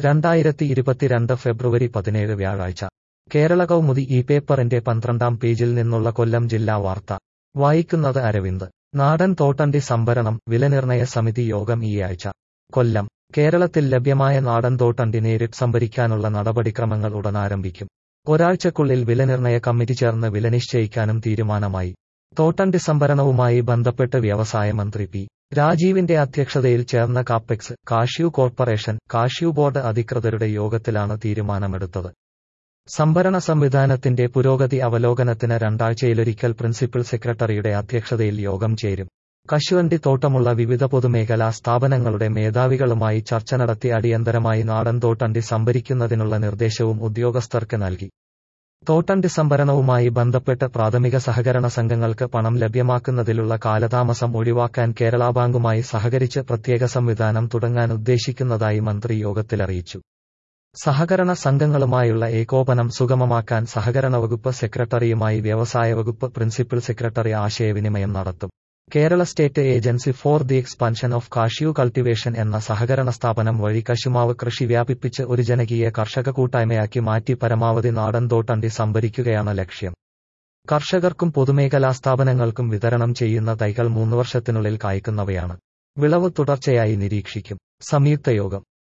രണ്ടായിരത്തി ഇരുപത്തിരണ്ട് ഫെബ്രുവരി പതിനേഴ് വ്യാഴാഴ്ച കേരള കൗമുദി ഈ പേപ്പറിന്റെ പന്ത്രണ്ടാം പേജിൽ നിന്നുള്ള കൊല്ലം ജില്ലാ വാർത്ത വായിക്കുന്നത് അരവിന്ദ് നാടൻ തോട്ടണ്ടി സംഭരണം വിലനിർണയ സമിതി യോഗം ഈയാഴ്ച കൊല്ലം കേരളത്തിൽ ലഭ്യമായ നാടൻ തോട്ടണ്ടി നേരിട്ട് സംഭരിക്കാനുള്ള നടപടിക്രമങ്ങൾ ഉടൻ ആരംഭിക്കും ഒരാഴ്ചക്കുള്ളിൽ വിലനിർണയ കമ്മിറ്റി ചേർന്ന് വില നിശ്ചയിക്കാനും തീരുമാനമായി തോട്ടണ്ടി സംഭരണവുമായി ബന്ധപ്പെട്ട് വ്യവസായ മന്ത്രി പി രാജീവിന്റെ അധ്യക്ഷതയിൽ ചേർന്ന Capex cashew corporation cashew board അധികൃതരുടെ യോഗത്തിലാണ് തീരുമാനമെടുത്തത് സംഭരണ സംവിധാനത്തിന്റെ പുരോഗതി അവലോകനത്തിന് രണ്ടാഴ്ചയിലൊരിക്കൽ പ്രിൻസിപ്പൽ സെക്രട്ടറിയുടെ അധ്യക്ഷതയിൽ യോഗം ചേരും കശുവണ്ടി തോട്ടമുള്ള വിവിധ പൊതുമേഖലാ സ്ഥാപനങ്ങളുടെ മേധാവികളുമായി ചർച്ച നടത്തി അടിയന്തരമായി നാടൻ തോട്ടണ്ടി സംഭരിക്കുന്നതിനുള്ള നിർദ്ദേശവും ഉദ്യോഗസ്ഥർക്ക് നൽകി തോട്ടണ്ടി സംഭരണവുമായി ബന്ധപ്പെട്ട് പ്രാഥമിക സഹകരണ സംഘങ്ങൾക്ക് പണം ലഭ്യമാക്കുന്നതിലുള്ള കാലതാമസം ഒഴിവാക്കാൻ കേരള ബാങ്കുമായി സഹകരിച്ച് പ്രത്യേക സംവിധാനം തുടങ്ങാൻ ഉദ്ദേശിക്കുന്നതായി മന്ത്രി യോഗത്തിലറിയിച്ചു സഹകരണ സംഘങ്ങളുമായുള്ള ഏകോപനം സുഗമമാക്കാൻ സഹകരണ വകുപ്പ് സെക്രട്ടറിയുമായി വ്യവസായ വകുപ്പ് പ്രിൻസിപ്പൽ സെക്രട്ടറി ആശയവിനിമയം നടത്തും Kerala state agency for the expansion of cashew cultivation എന്ന സഹകരണ സ്ഥാപനം വഴി കശുമാവ് കൃഷി വ്യാപിപ്പിച്ച് ഒരു ജനകീയ കർഷക കൂട്ടായ്മയാക്കി മാറ്റി പരമാവധി നാടൻ തോട്ടണ്ടി സംഭരിക്കുകയാണ് ലക്ഷ്യം കർഷകർക്കും പൊതുമേഖലാ സ്ഥാപനങ്ങൾക്കും വിതരണം ചെയ്യുന്ന തൈകൾ മൂന്ന് വർഷത്തിനുള്ളിൽ കായ്ക്കുന്നവയാണ് വിളവ് തുടർച്ചയായി നിരീക്ഷിക്കും സംയുക്ത യോഗം